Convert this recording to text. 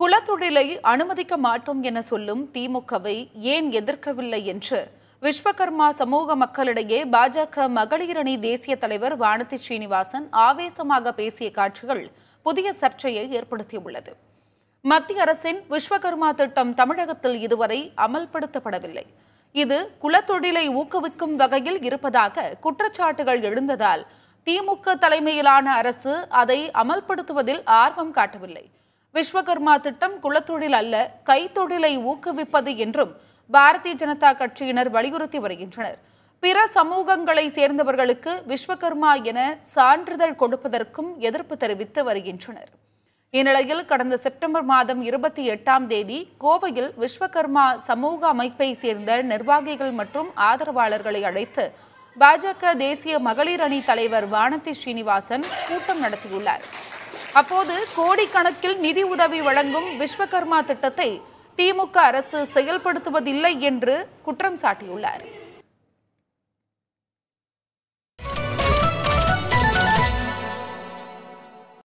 குலத்தொழிலை அனுமதிக்க மாட்டோம் என சொல்லும் திமுகவை ஏன் எதிர்க்கவில்லை என்று விஸ்வகர்மா சமூக மக்களிடையே பாஜக மகளிரணி தேசிய தலைவர் வானதி ஸ்ரீனிவாசன் ஆவேசமாக பேசிய காட்சிகள் புதிய சர்ச்சையை ஏற்படுத்தியுள்ளது மத்திய அரசின் விஸ்வகர்மா திட்டம் தமிழகத்தில் இதுவரை அமல்படுத்தப்படவில்லை இது குலத்தொழிலை ஊக்குவிக்கும் வகையில் இருப்பதாக குற்றச்சாட்டுகள் எழுந்ததால் திமுக தலைமையிலான அரசு அதை அமல்படுத்துவதில் ஆர்வம் காட்டவில்லை விஸ்வகர்மா திட்டம் குலத்தொழில் அல்ல கைத்தொழிலை ஊக்குவிப்பது என்றும் பாரதிய ஜனதா கட்சியினர் வலியுறுத்தி வருகின்றனர் பிற சமூகங்களை சேர்ந்தவர்களுக்கு விஸ்வகர்மா என சான்றிதழ் கொடுப்பதற்கும் எதிர்ப்பு தெரிவித்து வருகின்றனர் இந்நிலையில் கடந்த செப்டம்பர் மாதம் இருபத்தி எட்டாம் தேதி கோவையில் விஸ்வகர்மா சமூக அமைப்பை சேர்ந்த நிர்வாகிகள் மற்றும் ஆதரவாளர்களை அழைத்து பாஜக தேசிய மகளிர் அணி தலைவர் வானதி ஸ்ரீனிவாசன் கூட்டம் நடத்தியுள்ளார் அப்போது கோடிக்கணக்கில் நிதி உதவி வழங்கும் விஸ்வகர்மா திட்டத்தை திமுக அரசு செயல்படுத்துவதில்லை என்று குற்றம் சாட்டியுள்ளார்